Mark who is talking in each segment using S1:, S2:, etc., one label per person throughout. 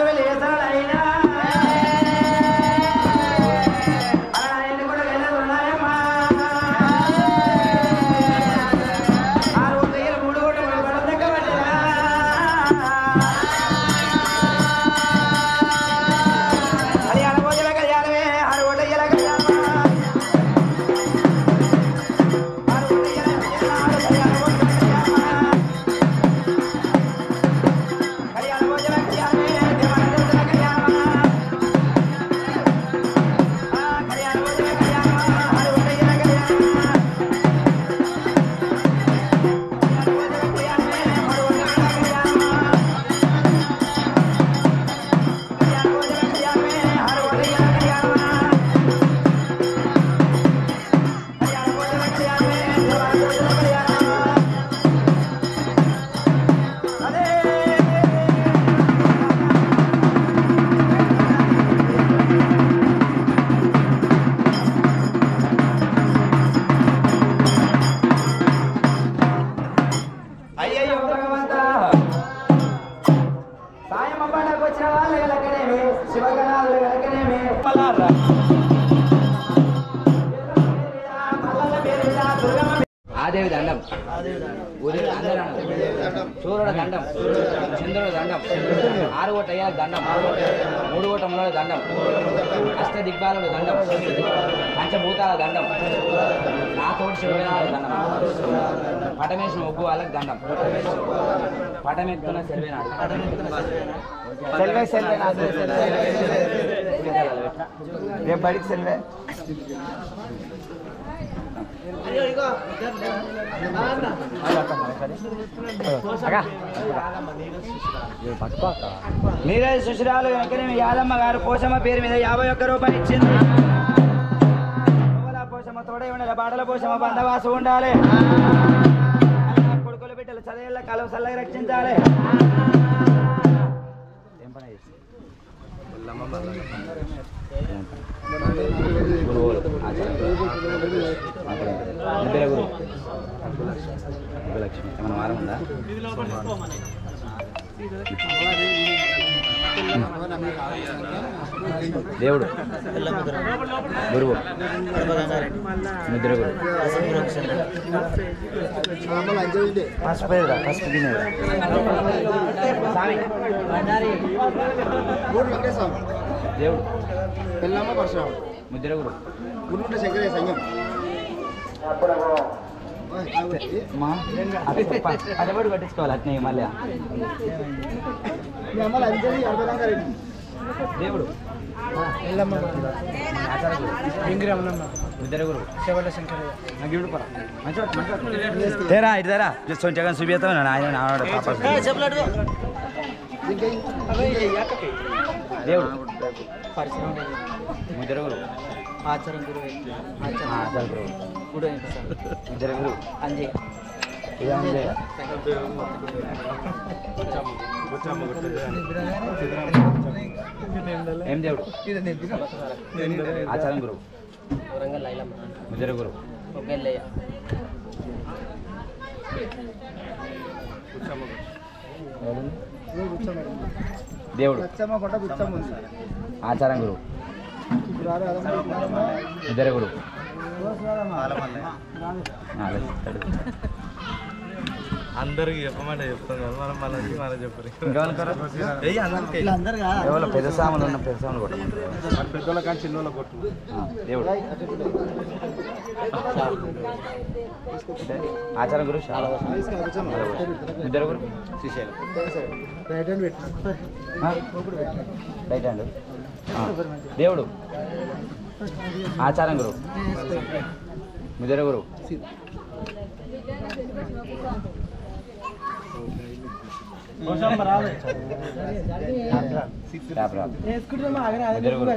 S1: అయ్యయ్యో భగవంత సాయమ్మ పండగకు వచ్చిన వాళ్ళు వెలకనేమి శివగణాలు వెలకనేమి మల్లారా మల్లన్న పేరు మీద దుర్గమ్మ
S2: ఆదేవి దండం ఉదయ అందరం సూర్యుడు దండం చంద్రుడు దండం ఆరు కోట అయ్యాలి దండం మూడు కోట మూడు దండం అష్ట దిగ్బాలుడు దండం పంచభూతాల దండం నా తోటి శివనాల దండం పటమేసిన ఒగ్గు వాళ్ళకి దండం పటమెత్తున సెల్వేనాడు
S1: సెల్వే సెల్వే నా సెల్వే రేపు బడికి సెల్వే మీరే సుశీరాలు వెంకనే యాదమ్మ గారు పోషమ్మ పేరు మీద యాభై ఒక్క రూపాయలు ఇచ్చింది పువ్వుల పోషమ్మ తోడే ఉండాలి బాటల పోషమ్మ బందవాసు ఉండాలి కొడుకులు బిడ్డలు చదివేళ్ళ కలవ సల్లగా రక్షించాలి ఏం పని చేసి
S2: గురువులు ఆచార్యులు గురు లక్ష్మి ఏమైనా వారం ఉందా దేవుడు గురువు ముద్ర గురు
S1: పసుపు వేయరా, పసుపు తినేరా. స్వామి
S2: దేవుడు
S3: పెళ్ళమ్మ పరశురాము
S2: ముద్ర గురు
S3: గురుంట శంకరయ్య సంఘం
S2: మా అదబడి పట్టించుకోవాలి అట్నే మళ్ళీ
S3: మీ అమ్మ అంజలి అర్ధనంగా రెడ్డి
S2: దేవుడు ముద్ర గురు
S3: శివల శంకరయ్య
S2: నాకు ఇప్పుడు పరా మంచిగా మంచిగా తేరా ఇటు తేరా సొంచగా చూపిస్తాను ఆయన నావాడు పాప దేవుడు ముద్ర గురు
S1: ఆచారం గురువే
S2: ఆచార గురువు
S1: గుడు
S2: ముద్ర గురు
S1: అంజే
S2: ఇదే ఏం దేవుడు ఆచారం గురువు
S1: వరంగల్ లైలమ్మ
S2: ముద్ర గురువు
S1: ఒగ్గెల్లయ్య
S2: దేవుడు
S3: లచ్చమ్మ కొట్ట గుచ్చమ్మ ఉంది
S2: ఆచారం గురువు
S3: ఇప్పుడు రారు అదమ్మ
S2: ముద్ర గురువు
S4: అందరికి చెప్పమంటే చెప్తాం కదా మనం మనకి మనం చెప్పరు
S2: ఇంకెవరు
S4: ఏయ్ అందరికి
S3: వీళ్ళందరూ కాదు
S2: ఎవరో పెద్ద సాములు ఉన్న పెద్ద సాములు కొట్టమంటారు
S4: పెద్దోళ్ళ కానీ చిన్నోళ్ళ కొట్టు
S2: ఆ, దేవుడు అంటే ఆచారం గురు చాలా ఇద్దరు గురు శ్రీశైలం
S3: రైట్ హ్యాండ్ పెట్టిన
S2: ఆ? రైట్ హ్యాండ్ ఆ, దేవుడు ఆచారం గురు ముదిర గురు టాప్ రాప్. ముదిర గురు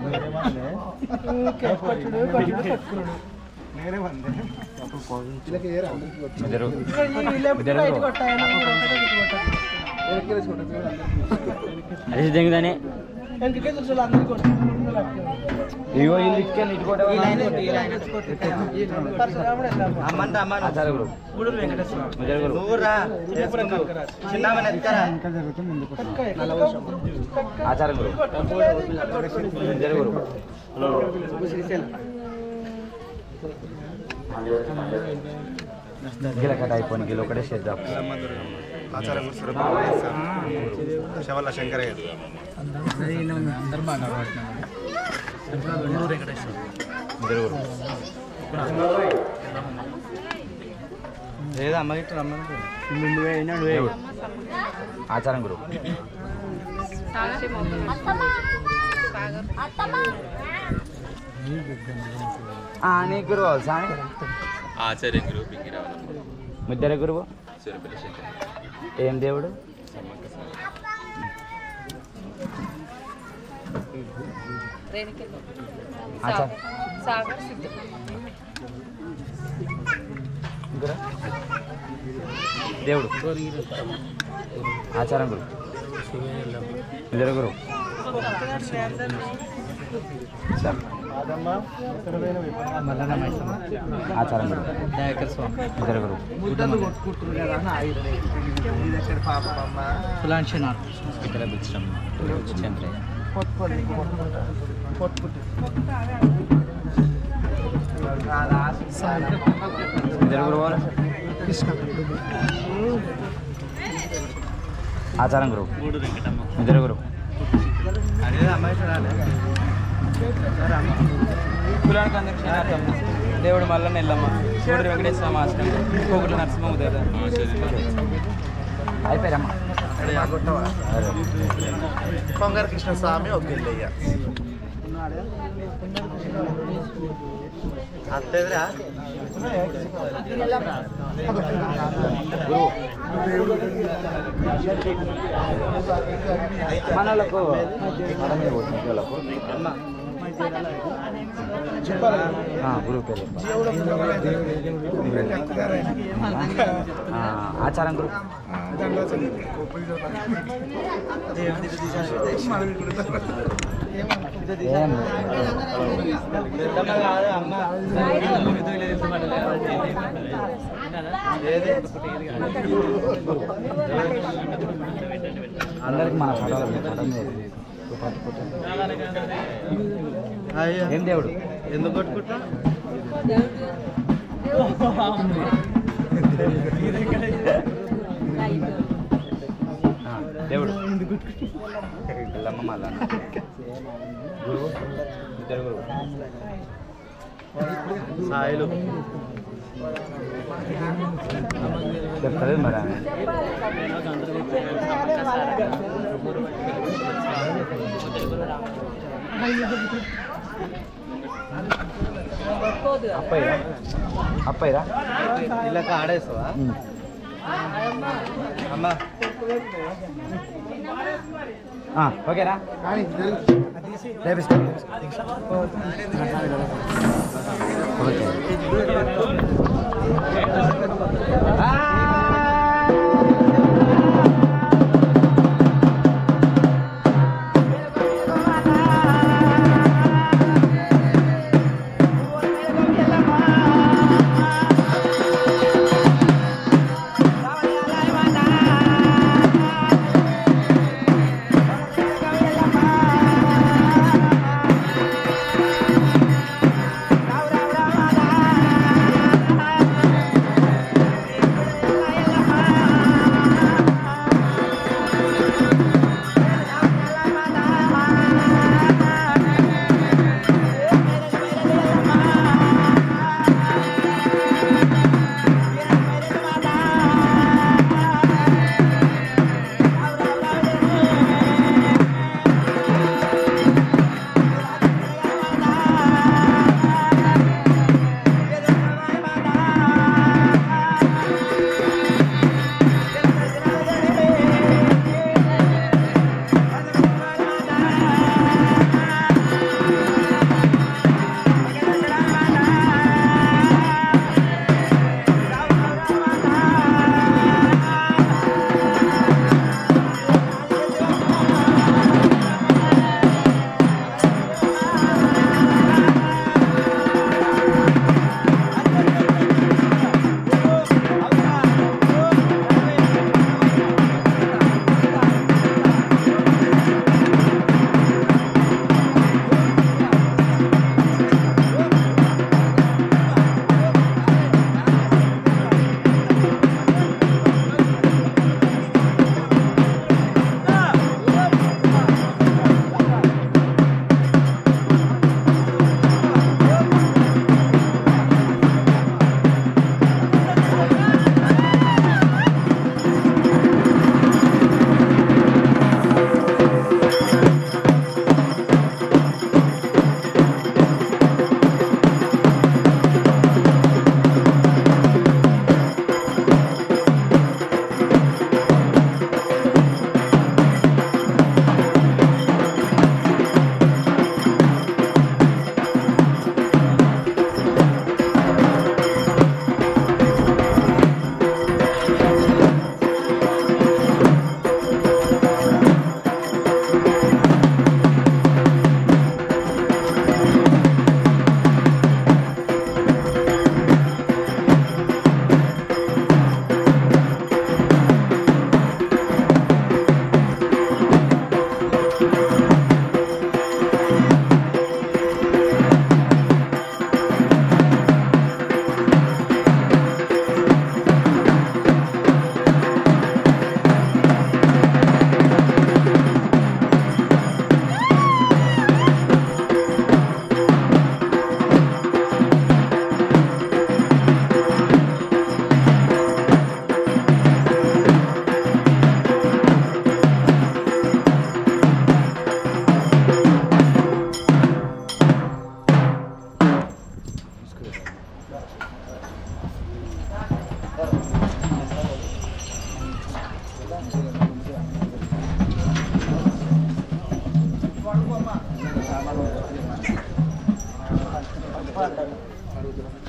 S3: వీళ్ళకి ఏరా
S2: ముదిర ముదిర గురు అది దెంగుదానే
S3: వెనకకే తెలుసు అందరికీ కొట్టు.
S2: ఇగో వీళ్ళు ఇటుకెళ్ళి ఇటు కొట్టే
S3: పరశురాముడు వెళ్దాం.
S4: అమ్మంట అమ్మ
S2: ఆచార గురు
S3: గూడూరు వెంకటేశ్వర
S2: ముజర గురు
S4: నువ్వు రా చేసుకుందువు. చిన్నామని ఎత్తుకరా
S2: ఆచార గురు ముజర గురు గిల కట్ అయిపోయి గిల ఒకటే చేద్దాం
S5: ఆచార శవల్ల శంకరయ్య
S2: ముజర గురు
S4: లేదా అమ్మ గిట్ట రమ్మని
S2: దేవుడు ఆచారం గురు ఆ, నీ గురువు సాని
S6: ఆచార్య గురు పింగిరావలమ్మ
S2: ముద్దర గురువు
S6: సూర్యపల్లి శంకర్
S2: ఏం దేవుడు ఆచార
S7: సాగర్ సిద్ధు
S2: గురు దేవుడు ఆచారం గురు ముద్దర గురు సార్ ఆచారం గురు ముద్దర గురు ఇతర బిచ్చం చంద్రయ్య ముద్దర గురు వాళ్ళు ఆచారం గురు ముద్దర గురు
S4: అదే అమ్మ గిట్ట రాలే
S8: కులానికి అందరికి క్షీణార్థం దేవుడు మల్ల నెల్లమ్మ చూడు వెంకటేశ్వర ఆశ్రమం కోగుల నరసింహ ఉదయ
S2: అయిపోయారమ్మా
S5: కొంగర కృష్ణస్వామి ఒక ఇల్లయ్య
S4: అంతేదిరా
S2: మనలకు మన మీద పోతుంది వాళ్ళకు ఆ, గురువు పేరు ఆ, ఆచారం గురు ఏం
S4: పెద్దమ్మ కాదు అమ్మ ఏది
S2: అందరికి మన ఫోటోలు ఫోటో మీద
S4: అయ్యో
S2: ఏం దేవుడు
S4: ఎందుకు కొట్టుకుంటా
S2: ఆ, దేవుడు ఎల్లమ్మ మల్ల గురువు ఇద్దరు గురువు
S4: సాయిలు
S2: చెప్తారు మరి ఆమె. అప్పయ్యరా అప్పయ్యరా
S4: ఇలా ఆడేస్తావా
S2: ఉమ్.
S4: అమ్మ
S2: ఆ, ఓకేనా రేపిస్తా ఓకే
S1: ఆ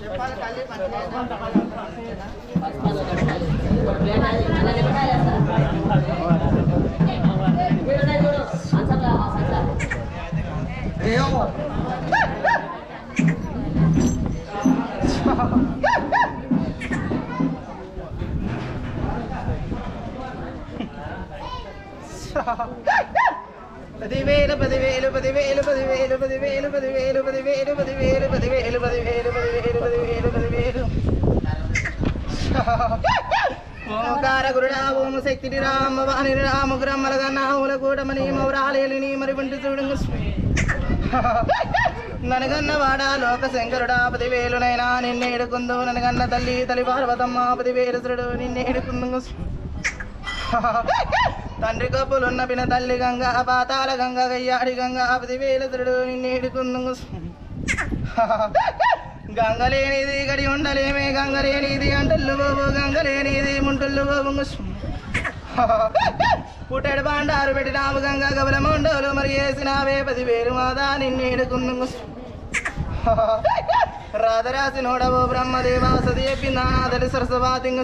S1: పదివేలు పదివేలు పదివేలు పదివేలు పదివేలు పదివేలు పదివేలు పదివేలు పదివేలు పదివేలు పదివేలు పదివేలు పదివేలు ఓంకార గురుడా ఓం శక్తి రామ వాణి రామ గ్రమ్మలగా నాముల కూడమని మౌరాలేలిని మరి వంటి చూడంగా ననగన్న వాడా లోక శంకరుడా పదివేలునైనా నిన్నేడుకుందు ననగన్న తల్లి తల్లి పార్వతమ్మ పదివేలుసుడు నిన్నేడుకుందు తండ్రి కప్పులున్న పిన తల్లి గంగ పాతాల గంగ గయ్యాడి గంగ పదివేలుసుడు నిన్నేడుకుందు గంగలేనిది గడి ఉండలేమే గంగలేనిది అంటుల్లు బాబు గంగలేనిది ముంటుల్లు బాబు పుట్టెడు బాండారు పెట్టినావు గంగా గబలమండోలు మరి వేసినావే పదివేలు మాదా నిన్నేడుకుందు రాధరాసి నోడవో బ్రహ్మదేవా సది చెప్పిందా తల్లి సరస్వతింగ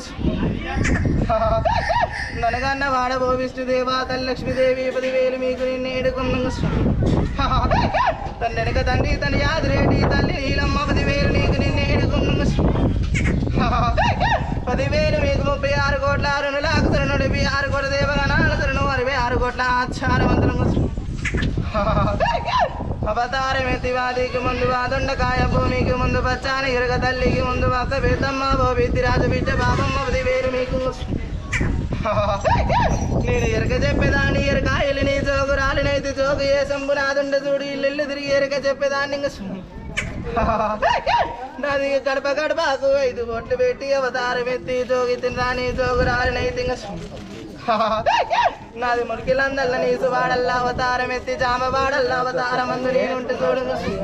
S1: ననగన్న వాడవో విష్ణుదేవా తల్లి లక్ష్మీదేవి పదివేలు మీకు నిన్నేడుకున్న తండ్రినక తండ్రి తన యాదిరేటి తల్లి నీలమ్మ పదివేలు నీకు నిన్నేడుకున్న పదివేలు మీకు ముప్పై ఆరు కోట్ల రుణులకు శరణుడు ఆరు కోట్ల దేవగణాల శరణు అరవై ఆరు కోట్ల ఆచారవంతులు అవతారం ఎత్తివాదికి ముందు వాదుండకాయ భూమికి ముందు పచ్చాని ఇరుగ తల్లికి ముందు వక్క బీతమ్మ బోబిత్తి రాజు బిడ్డ బాబమ్మ పదివేలు మీకు నేను ఎరక చెప్పేదాన్ని ఎరకాయలు నీ జోగు రాలినైతే జోగు ఏ సంబు నాదుండ చూడు ఇల్లు తిరిగి ఎరక చెప్పేదాన్ని ఇంక నాది గడప గడపకు ఐదు బొట్లు పెట్టి అవతారం ఎత్తి జోగి తినరాని జోగు రాలినైతే ఇంక నాది మురికిలందల్ల నీసు వాడల్లా అవతారం ఎత్తి జామ వాడల్లా అవతారం అందు నేనుంటే చూడు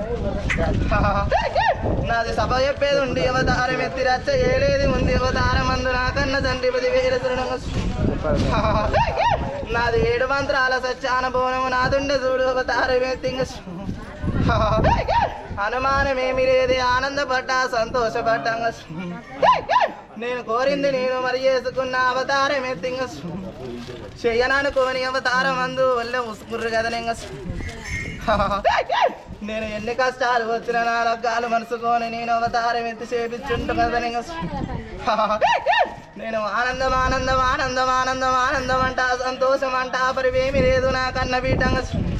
S1: నాది సభ చెప్పేది ఉండి అవతారం ఎత్తి రచ్చ ఏలేది ఉంది అవతారం అందు నాకన్న తండ్రి పది వేల నాది ఏడు మంత్రాల సత్యాన బోనము నాదుండే చూడు అవతారం ఎత్తి ఇంక అనుమానమేమి లేదు ఆనందపడ్డా సంతోషపడ్డా నేను కోరింది నేను మరి చేసుకున్న అవతారం ఎత్తింగ చెయ్యననుకోని అవతారం అందు వల్ల ఉసుకుర్రు కదా నింగ నేను ఎన్ని కష్టాలు వచ్చిన నా లగ్గాలు మనసుకొని నేను అవతారం ఎత్తి చేపించుంటు కదా నింగ నేను ఆనందం ఆనందం ఆనందం ఆనందం ఆనందం అంట సంతోషం అంట పరివేమి లేదు నా కన్న బీటంగా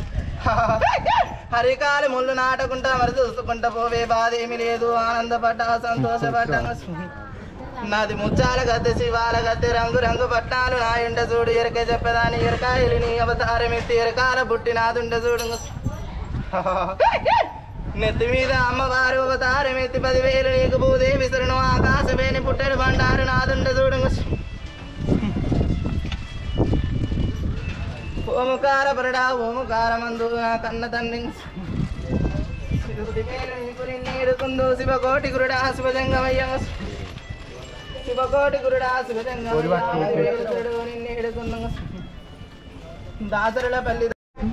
S1: హరికాలు ముళ్ళు నాటకుంటా మరి చూసుకుంటా పోవే బాధ ఏమి లేదు ఆనందపడ్డా సంతోషపడ్డా నాది ముచ్చాల గద్దె శివాల గద్దె రంగు రంగు పట్టాలు నా ఎండ చూడు ఎరక చెప్పదాని ఎరకాయలు నీ అవతారం ఎత్తి ఎరకాల బుట్టి నాదుండ చూడు నెత్తి మీద అమ్మవారు అవతారం ఎత్తి పదివేలు నీకు భూదేవి శరణు ఆకాశమేని పుట్టెడు బండారు నాదుండ చూడు ఓముకార పరడా ఓముకార మందు నా కన్న తండ్రి నీడుకుందు శివకోటి గురుడా శివజంగమయ్య శివకోటి గురుడా శివజంగమయ్య నిన్నేడుకుందు దాసరుల పల్లి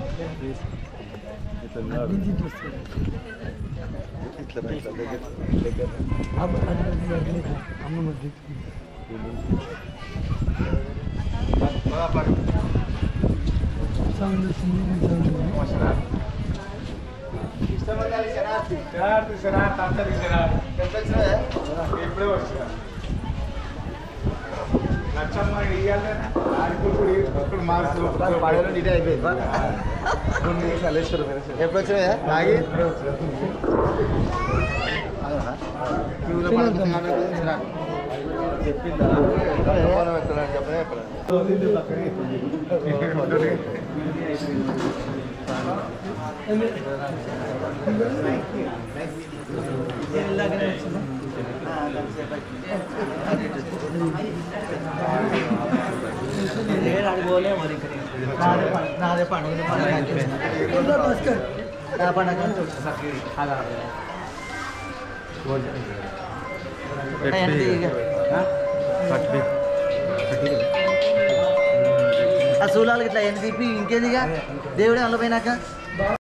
S5: ఎప్పుడు వచ్చినా ఆగి చెప్పిందా చెప్పనే
S3: నాదే పండుగ నా పండుగ ఆ సూలాలు ఇట్లా ఎన్ని తిప్పి ఇంకేదిగా దేవుడే అందులో పోయినాక